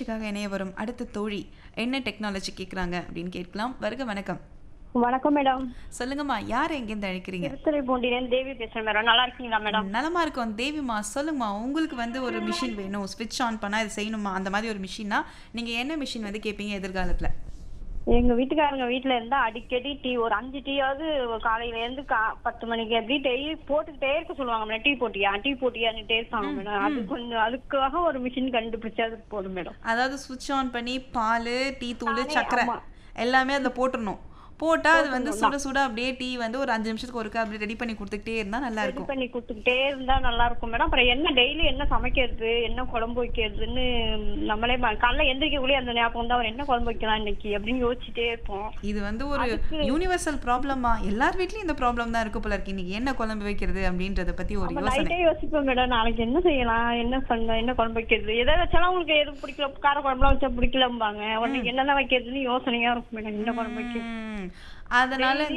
நிகழ்ச்சிக்காக இணைய வரும் அடுத்த தோழி என்ன டெக்னாலஜி கேட்குறாங்க அப்படின்னு கேட்கலாம் வருக வணக்கம் வணக்கம் மேடம் சொல்லுங்கம்மா யார் எங்கேருந்து அழைக்கிறீங்க திருத்துறைப்பூண்டியிலேருந்து தேவி பேசுறேன் மேடம் நல்லா இருக்கீங்களா மேடம் நலமா இருக்கும் தேவிமா சொல்லுங்கம்மா உங்களுக்கு வந்து ஒரு மிஷின் வேணும் ஸ்விட்ச் ஆன் பண்ணா இது செய்யணுமா அந்த மாதிரி ஒரு மிஷின்னா நீங்க என்ன மிஷின் வந்து கேட்பீங்க எதிர்காலத்துல எங்க வீட்டுக்காரங்க வீட்ல இருந்தா அடிக்கடி டீ ஒரு அஞ்சு டீயாவது காலையில இருந்து கா- பத்து மணிக்கு எப்படி டெய்லி போட்டுக்கிட்டே இருக்க சொல்லுவாங்க மேடம் டீ போட்டியா டீ போட்டியான்னுட்டே இருப்பாங்க மேடம் அது கொஞ்சம் அதுக்காக ஒரு மிஷின் கண்டுபிடிச்சா அது போதும் மேடம் அதாவது ஸ்விட்ச் ஆன் பண்ணி பால் டீ தூள் நானே, சக்கரை ஆமா. எல்லாமே அதில் போட்டுறணும் போட்டா அது வந்து சுட சுட அப்படியே டீ வந்து ஒரு அஞ்சு நிமிஷத்துக்கு ஒருக்கா அப்படியே ரெடி பண்ணி கொடுத்துக்கிட்டே இருந்தா நல்லா ரெடி இருக்கும் பண்ணி கொடுத்துக்கிட்டே இருந்தா நல்லா இருக்கும் மேடம் அப்புறம் என்ன டெய்லி என்ன சமைக்கிறது என்ன குழம்பு வைக்கிறதுன்னு நம்மளே ம- காலைல எந்திரிக்கக்குள்ளே அந்த ஞாபகம் தான் அவர் என்ன குழம்பு வைக்கலாம் இன்னைக்கு அப்படின்னு யோசிச்சுட்டே இருப்போம் இது வந்து ஒரு யூனிவர்சல் ப்ராப்ளமா எல்லார் வீட்லயும் இந்த ப்ராப்ளம் தான் இருக்கு போல இருக்கு இன்னைக்கு என்ன குழம்பு வைக்கிறது அப்படின்றத பத்தி ஒரு நம்ம யோசனை நைட்டே யோசிப்போம் மேடம் நாளைக்கு என்ன செய்யலாம் என்ன பண்ண என்ன குழம்பு வைக்கிறது எதை வச்சாலும் உங்களுக்கு எது பிடிக்கல கார குழம்புலாம் வச்சா பிடிக்கலம்பாங்க உடனே என்னதான் வைக்கிறதுன்னு யோசனையா இருக்கும் மேடம் என்ன குழம்பு வைக்கிறது ம், அதனால